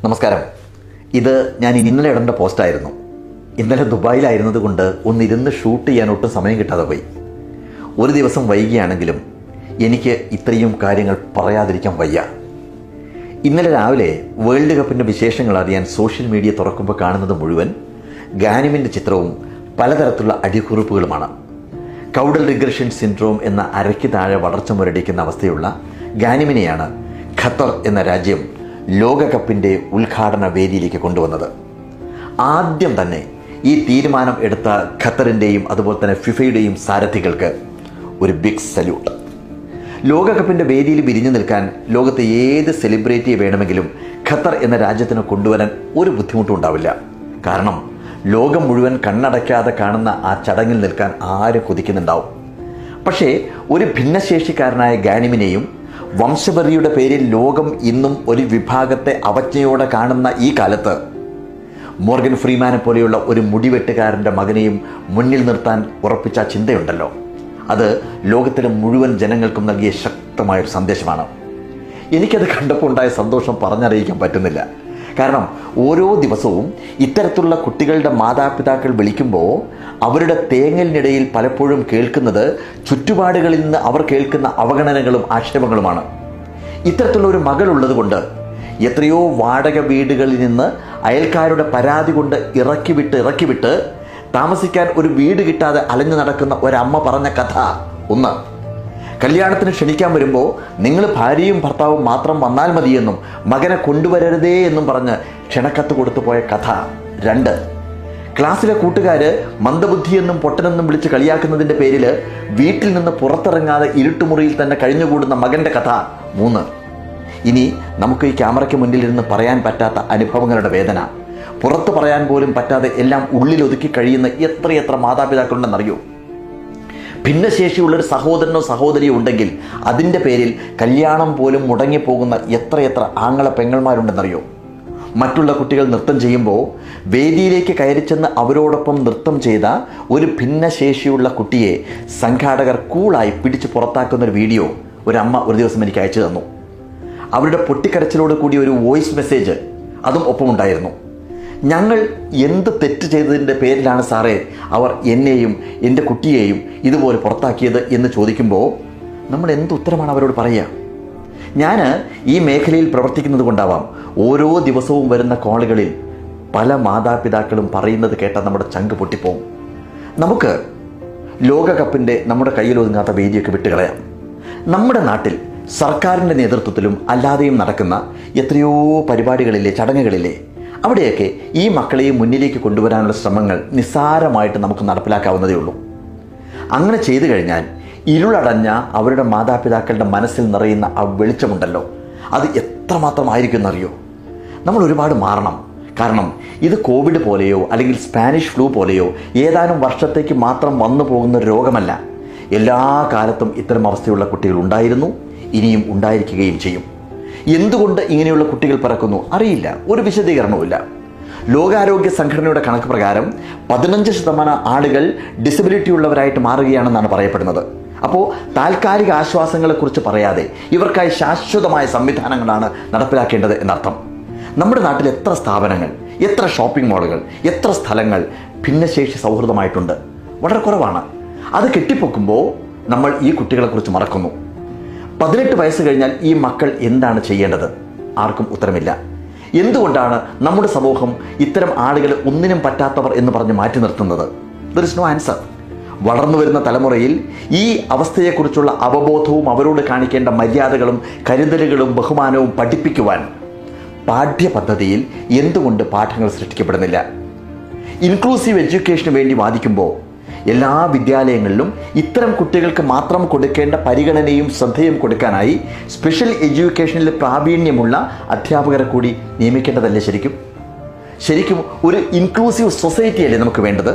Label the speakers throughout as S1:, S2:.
S1: നമസ്കാരം ഇത് ഞാൻ ഇന്നലെ ഇടേണ്ട പോസ്റ്റായിരുന്നു ഇന്നലെ ദുബായിലായിരുന്നത് കൊണ്ട് ഒന്നിരുന്ന് ഷൂട്ട് ചെയ്യാൻ ഒട്ടും സമയം കിട്ടാതെ പോയി ഒരു ദിവസം വൈകിയാണെങ്കിലും എനിക്ക് ഇത്രയും കാര്യങ്ങൾ പറയാതിരിക്കാൻ വയ്യ ഇന്നലെ രാവിലെ വേൾഡ് കപ്പിൻ്റെ വിശേഷങ്ങൾ അറിയാൻ സോഷ്യൽ മീഡിയ തുറക്കുമ്പോൾ കാണുന്നത് മുഴുവൻ ഗാനിമിൻ്റെ ചിത്രവും പലതരത്തിലുള്ള അടിക്കുറിപ്പുകളുമാണ് കൗഡൽ റിഗ്രഷൻ സിൻഡ്രോം എന്ന അരയ്ക്ക് താഴെ വളർച്ച മുരടിക്കുന്ന അവസ്ഥയുള്ള ഗാനിമിനെയാണ് ഖത്തർ എന്ന രാജ്യം ലോകകപ്പിൻ്റെ ഉദ്ഘാടന വേദിയിലേക്ക് കൊണ്ടുവന്നത് ആദ്യം തന്നെ ഈ തീരുമാനം എടുത്ത ഖത്തറിൻ്റെയും അതുപോലെ തന്നെ ഫിഫയുടെയും സാരഥികൾക്ക് ഒരു ബിഗ് സല്യൂട്ട് ലോകകപ്പിൻ്റെ വേദിയിൽ വിരിഞ്ഞു നിൽക്കാൻ ലോകത്തെ ഏത് സെലിബ്രിറ്റിയെ വേണമെങ്കിലും ഖത്തർ എന്ന രാജ്യത്തിന് കൊണ്ടുവരാൻ ഒരു ബുദ്ധിമുട്ടും ഉണ്ടാവില്ല കാരണം ലോകം മുഴുവൻ കണ്ണടയ്ക്കാതെ കാണുന്ന ആ ചടങ്ങിൽ നിൽക്കാൻ ആരും കൊതിക്കുന്നുണ്ടാവും പക്ഷേ ഒരു ഭിന്നശേഷിക്കാരനായ ഗാനിമിനെയും വംശപരിയുടെ പേരിൽ ലോകം ഇന്നും ഒരു വിഭാഗത്തെ അവജ്ഞയോടെ കാണുന്ന ഈ കാലത്ത് മോർഗൻ ഫ്രീമാനെ പോലെയുള്ള ഒരു മുടിവെട്ടുകാരൻ്റെ മകനെയും മുന്നിൽ നിർത്താൻ ഉറപ്പിച്ച ആ ചിന്തയുണ്ടല്ലോ അത് ലോകത്തിലെ മുഴുവൻ ജനങ്ങൾക്കും നൽകിയ ശക്തമായൊരു സന്ദേശമാണ് എനിക്കത് കണ്ടപ്പോൾ ഉണ്ടായ സന്തോഷം പറഞ്ഞറിയിക്കാൻ പറ്റുന്നില്ല കാരണം ഓരോ ദിവസവും ഇത്തരത്തിലുള്ള കുട്ടികളുടെ മാതാപിതാക്കൾ വിളിക്കുമ്പോൾ അവരുടെ തേങ്ങലിനിടയിൽ പലപ്പോഴും കേൾക്കുന്നത് ചുറ്റുപാടുകളിൽ നിന്ന് അവർ കേൾക്കുന്ന അവഗണനകളും ആക്ഷേപങ്ങളുമാണ് ഇത്തരത്തിലുള്ള ഒരു മകളുള്ളത് കൊണ്ട് എത്രയോ വാടക വീടുകളിൽ നിന്ന് അയൽക്കാരുടെ പരാതി കൊണ്ട് ഇറക്കി വിട്ട് ഇറക്കി വിട്ട് താമസിക്കാൻ ഒരു വീട് കിട്ടാതെ അലഞ്ഞു നടക്കുന്ന ഒരമ്മ പറഞ്ഞ കഥ ഒന്ന് കല്യാണത്തിന് ക്ഷണിക്കാൻ വരുമ്പോൾ നിങ്ങൾ ഭാര്യയും ഭർത്താവും മാത്രം വന്നാൽ മതിയെന്നും മകനെ കൊണ്ടുവരരുതേ എന്നും പറഞ്ഞ് ക്ഷണക്കത്ത് കൊടുത്തു പോയ കഥ രണ്ട് ക്ലാസ്സിലെ കൂട്ടുകാര് മന്ദബുദ്ധിയെന്നും പൊട്ടനെന്നും വിളിച്ച് കളിയാക്കുന്നതിന്റെ പേരിൽ വീട്ടിൽ നിന്ന് പുറത്തിറങ്ങാതെ ഇരുട്ടുമുറിയിൽ തന്നെ കഴിഞ്ഞുകൂടുന്ന മകന്റെ കഥ മൂന്ന് ഇനി നമുക്ക് ഈ ക്യാമറയ്ക്ക് മുന്നിലിരുന്ന് പറയാൻ പറ്റാത്ത അനുഭവങ്ങളുടെ വേദന പുറത്ത് പറയാൻ പോലും പറ്റാതെ എല്ലാം ഉള്ളിൽ ഒതുക്കി കഴിയുന്ന എത്രയെത്ര മാതാപിതാക്കളുണ്ടെന്നറിയോ ഭിന്നശേഷിയുള്ള ഒരു സഹോദരനോ സഹോദരിയോ ഉണ്ടെങ്കിൽ അതിൻ്റെ പേരിൽ കല്യാണം പോലും മുടങ്ങിപ്പോകുന്ന എത്രയെത്ര ആങ്ങള പെങ്ങന്മാരുണ്ടെന്നറിയോ മറ്റുള്ള കുട്ടികൾ നൃത്തം ചെയ്യുമ്പോൾ വേദിയിലേക്ക് കയറിച്ചെന്ന് അവരോടൊപ്പം നൃത്തം ചെയ്ത ഒരു ഭിന്നശേഷിയുള്ള കുട്ടിയെ സംഘാടകർ കൂളായി പിടിച്ച് പുറത്താക്കുന്ന ഒരു വീഡിയോ ഒരു അമ്മ ഒരു ദിവസം എനിക്ക് അയച്ചു തന്നു അവരുടെ പൊട്ടിക്കരച്ചിലോട് കൂടി ഒരു വോയിസ് മെസ്സേജ് അതും ഒപ്പമുണ്ടായിരുന്നു ഞങ്ങൾ എന്ത് തെറ്റ് ചെയ്തതിൻ്റെ പേരിലാണ് സാറേ അവർ എന്നെയും എൻ്റെ കുട്ടിയെയും ഇതുപോലെ പുറത്താക്കിയത് എന്ന് ചോദിക്കുമ്പോൾ നമ്മൾ എന്ത് ഉത്തരമാണ് അവരോട് പറയുക ഞാൻ ഈ മേഖലയിൽ പ്രവർത്തിക്കുന്നത് കൊണ്ടാവാം ഓരോ ദിവസവും വരുന്ന കോളുകളിൽ പല മാതാപിതാക്കളും പറയുന്നത് കേട്ടാൽ നമ്മുടെ ചങ്ക് പൊട്ടിപ്പോവും നമുക്ക് ലോകകപ്പിൻ്റെ നമ്മുടെ കയ്യിൽ ഒതുങ്ങാത്ത വേദിയൊക്കെ വിട്ടുകളയാം നമ്മുടെ നാട്ടിൽ സർക്കാരിൻ്റെ നേതൃത്വത്തിലും അല്ലാതെയും നടക്കുന്ന എത്രയോ പരിപാടികളിലെ ചടങ്ങുകളിലെ അവിടെയൊക്കെ ഈ മക്കളെയും മുന്നിലേക്ക് കൊണ്ടുവരാനുള്ള ശ്രമങ്ങൾ നിസ്സാരമായിട്ട് നമുക്ക് നടപ്പിലാക്കാവുന്നതേ ഉള്ളൂ അങ്ങനെ ചെയ്തു കഴിഞ്ഞാൽ ഇരുളടഞ്ഞ അവരുടെ മാതാപിതാക്കളുടെ മനസ്സിൽ നിറയുന്ന ആ വെളിച്ചമുണ്ടല്ലോ അത് എത്രമാത്രമായിരിക്കും എന്നറിയോ നമ്മൾ ഒരുപാട് മാറണം കാരണം ഇത് കോവിഡ് പോലെയോ അല്ലെങ്കിൽ സ്പാനിഷ് ഫ്ലൂ പോലെയോ ഏതാനും വർഷത്തേക്ക് മാത്രം വന്നു പോകുന്ന ഒരു രോഗമല്ല എല്ലാ കാലത്തും ഇത്തരം അവസ്ഥയുള്ള കുട്ടികൾ ഉണ്ടായിരുന്നു ഇനിയും ഉണ്ടായിരിക്കുകയും ചെയ്യും എന്തുകൊണ്ട് ഇങ്ങനെയുള്ള കുട്ടികൾ പിറക്കുന്നു അറിയില്ല ഒരു വിശദീകരണവുമില്ല ലോകാരോഗ്യ സംഘടനയുടെ കണക്ക് പ്രകാരം പതിനഞ്ച് ശതമാനം ആളുകൾ ഡിസബിലിറ്റി ഉള്ളവരായിട്ട് മാറുകയാണെന്നാണ് പറയപ്പെടുന്നത് അപ്പോൾ താൽക്കാലിക ആശ്വാസങ്ങളെക്കുറിച്ച് പറയാതെ ഇവർക്കായി ശാശ്വതമായ സംവിധാനങ്ങളാണ് നടപ്പിലാക്കേണ്ടത് എന്നർത്ഥം നമ്മുടെ നാട്ടിൽ എത്ര സ്ഥാപനങ്ങൾ എത്ര ഷോപ്പിംഗ് മാളുകൾ എത്ര സ്ഥലങ്ങൾ ഭിന്നശേഷി സൗഹൃദമായിട്ടുണ്ട് വളരെ കുറവാണ് അത് കെട്ടിപ്പൊക്കുമ്പോൾ നമ്മൾ ഈ കുട്ടികളെക്കുറിച്ച് മറക്കുന്നു പതിനെട്ട് വയസ്സ് കഴിഞ്ഞാൽ ഈ മക്കൾ എന്താണ് ചെയ്യേണ്ടത് ആർക്കും ഉത്തരമില്ല എന്തുകൊണ്ടാണ് നമ്മുടെ സമൂഹം ഇത്തരം ആളുകളെ ഒന്നിനും പറ്റാത്തവർ എന്ന് പറഞ്ഞ് മാറ്റി നിർത്തുന്നത് ദർ ഇസ് നോ ആൻസർ വളർന്നു വരുന്ന തലമുറയിൽ ഈ അവസ്ഥയെക്കുറിച്ചുള്ള അവബോധവും അവരോട് കാണിക്കേണ്ട മര്യാദകളും കരുതലുകളും ബഹുമാനവും പഠിപ്പിക്കുവാൻ പാഠ്യപദ്ധതിയിൽ എന്തുകൊണ്ട് പാഠങ്ങൾ സൃഷ്ടിക്കപ്പെടുന്നില്ല ഇൻക്ലൂസീവ് എഡ്യൂക്കേഷന് വേണ്ടി വാദിക്കുമ്പോൾ എല്ലാ വിദ്യാലയങ്ങളിലും ഇത്തരം കുട്ടികൾക്ക് മാത്രം കൊടുക്കേണ്ട പരിഗണനയും ശ്രദ്ധയും കൊടുക്കാനായി സ്പെഷ്യൽ എഡ്യൂക്കേഷനിൽ പ്രാവീണ്യമുള്ള അധ്യാപകരെ കൂടി നിയമിക്കേണ്ടതല്ലേ ശരിക്കും ശരിക്കും ഒരു ഇൻക്ലൂസീവ് സൊസൈറ്റിയല്ലേ നമുക്ക് വേണ്ടത്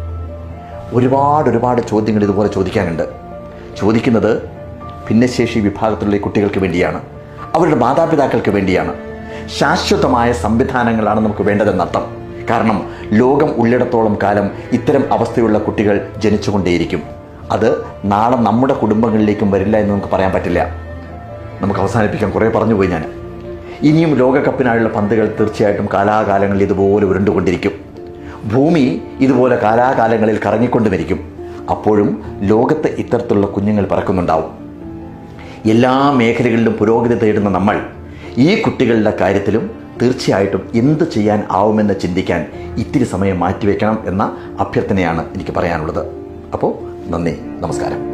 S1: ഒരുപാട് ഒരുപാട് ചോദ്യങ്ങൾ ഇതുപോലെ ചോദിക്കാനുണ്ട് ചോദിക്കുന്നത് ഭിന്നശേഷി വിഭാഗത്തിലുള്ള ഈ കുട്ടികൾക്ക് വേണ്ടിയാണ് അവരുടെ മാതാപിതാക്കൾക്ക് വേണ്ടിയാണ് ശാശ്വതമായ സംവിധാനങ്ങളാണ് നമുക്ക് വേണ്ടതെന്നർത്ഥം കാരണം ലോകം ഉള്ളിടത്തോളം കാലം ഇത്തരം അവസ്ഥയുള്ള കുട്ടികൾ ജനിച്ചുകൊണ്ടേയിരിക്കും അത് നാളെ നമ്മുടെ കുടുംബങ്ങളിലേക്കും വരില്ല എന്ന് നമുക്ക് പറയാൻ പറ്റില്ല നമുക്ക് അവസാനിപ്പിക്കാം കുറേ പറഞ്ഞു പോയി ഞാൻ ഇനിയും ലോകകപ്പിനായുള്ള പന്തുകൾ തീർച്ചയായിട്ടും കാലാകാലങ്ങളിൽ ഇതുപോലെ ഉരുണ്ടുകൊണ്ടിരിക്കും ഭൂമി ഇതുപോലെ കാലാകാലങ്ങളിൽ കറങ്ങിക്കൊണ്ടുമിരിക്കും അപ്പോഴും ലോകത്ത് ഇത്തരത്തിലുള്ള കുഞ്ഞുങ്ങൾ പറക്കുന്നുണ്ടാവും എല്ലാ മേഖലകളിലും പുരോഗതി തേടുന്ന നമ്മൾ ഈ കുട്ടികളുടെ കാര്യത്തിലും തീർച്ചയായിട്ടും എന്ത് ചെയ്യാൻ ആവുമെന്ന് ചിന്തിക്കാൻ ഇത്തിരി സമയം മാറ്റിവെക്കണം എന്ന അഭ്യർത്ഥനയാണ് എനിക്ക് പറയാനുള്ളത് അപ്പോൾ നന്ദി നമസ്കാരം